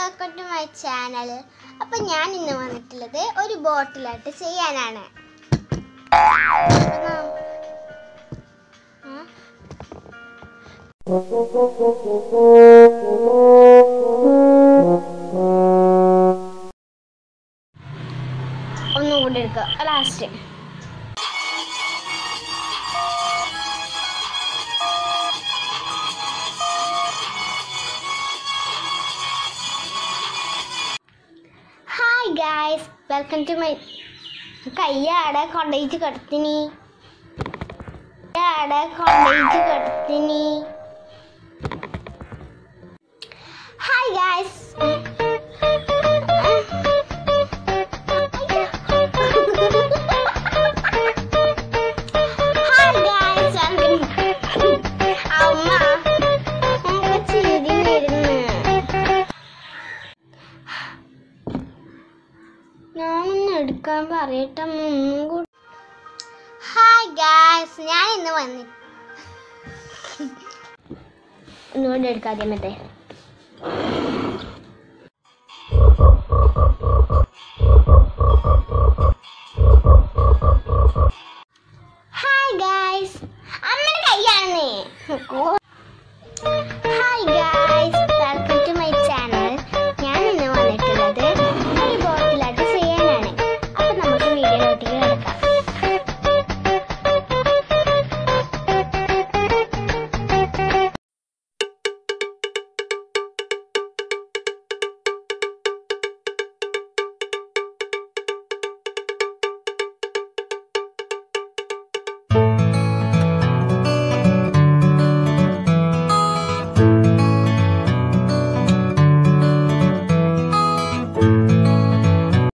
Welcome to my channel അപ്പം ഞാൻ ഇന്ന് വന്നിട്ടുള്ളത് ഒരു ബോട്ടിലായിട്ട് ചെയ്യാനാണ് അപ്പൊ നാം- ആ? ഒന്നും കൂടി എടുക്കുക last hi guys welcome to my കയ്യാടെ കൊണ്ടേച്ച് കിടത്തിനി കയ്യാടെ കൊണ്ടേച്ച് കിടത്തിനി ഹായ് ഗായ്സ് ഹായ് ഗായ്സ് അമ്മ നമുക്ക് ചിരി വരുന്നു ഞാനൊന്ന് എടുക്കാൻ പറയട്ടെ ഒന്നും കൂടി ഹായ് ഗായ്സ് ഞാൻ ഇന്ന് വന്നി ഒന്നുകൂടി എടുക്കാതെ മറ്റേ